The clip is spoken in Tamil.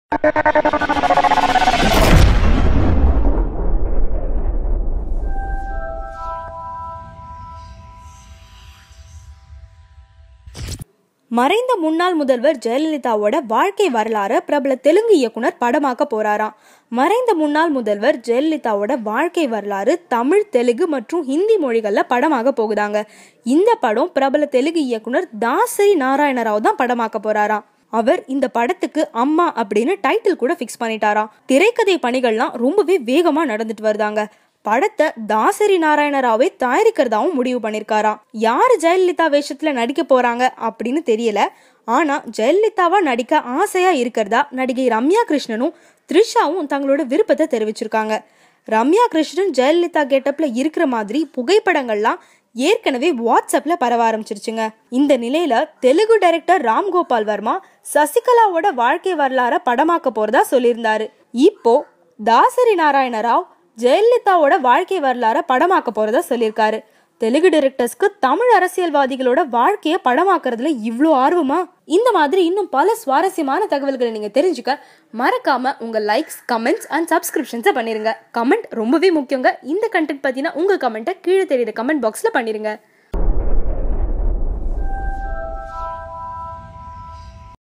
மறைந்த முன்னாள் முதல்வர் ஜெயலலிதாவோட வாழ்க்கை வரலாறு பிரபல தெலுங்கு இயக்குனர் படமாக்க போறாராம் மறைந்த முன்னாள் முதல்வர் ஜெயலலிதாவோட வாழ்க்கை வரலாறு தமிழ் தெலுங்கு மற்றும் ஹிந்தி மொழிகள்ல படமாக போகுதாங்க இந்த படம் பிரபல தெலுங்கு இயக்குனர் தாசரி நாராயணராவ் தான் படமாக்க போறாராம் அவர் இந்த படத்துக்கு அம்மா அப்படின்னு டைட்டில் கூட ஃபிக்ஸ் பண்ணிட்டாராம் திரைக்கதை பணிகள்லாம் ரொம்பவே வேகமா நடந்துட்டு வருதாங்க படத்தை தாசரி நாராயணராவே தயாரிக்கிறதாவும் முடிவு பண்ணிருக்காராம் யாரு ஜெயலலிதா வேஷத்துல நடிக்க போறாங்க அப்படின்னு தெரியல ஆனா ஜெயலலிதாவா நடிக்க ஆசையா இருக்கிறதா நடிகை ரம்யா கிருஷ்ணனும் த்ரிஷாவும் தங்களோட விருப்பத்தை தெரிவிச்சிருக்காங்க ரம்யா கிருஷ்ணன் ஜெயலலிதா கெட்டப்ல இருக்கிற மாதிரி புகைப்படங்கள்லாம் ஏற்கனவே வாட்ஸ்அப்ல பரவ ஆரம்பிச்சிருச்சுங்க இந்த நிலையில தெலுங்கு டைரக்டர் ராம்கோபால் வர்மா சசிகலாவோட வாழ்க்கை வரலாற படமாக்க போறதா சொல்லியிருந்தாரு இப்போ தாசரி நாராயணராவ் ஜெயலலிதாவோட வாழ்க்கை வரலாற படமாக்க போறதா சொல்லியிருக்காரு தெலுங்கு டைரக்டர்ஸ்க்கு தமிழ் அரசியல்வாதிகளோட வாழ்க்கைய படமாக்குறதுல இவ்வளோ ஆர்வமா இந்த மாதிரி இன்னும் பல சுவாரஸ்யமான தகவல்களை நீங்க தெரிஞ்சுக்க மறக்காம உங்க லைக்ஸ் கமெண்ட்ஸ் அண்ட் சப்ஸ்கிரிப்ஷன்ஸை பண்ணிருங்க கமெண்ட் ரொம்பவே முக்கியங்க இந்த கண்டென்ட் பத்தினா உங்க கமெண்ட்டை கீழே தெரியுற கமெண்ட் பாக்ஸ்ல பண்ணிருங்க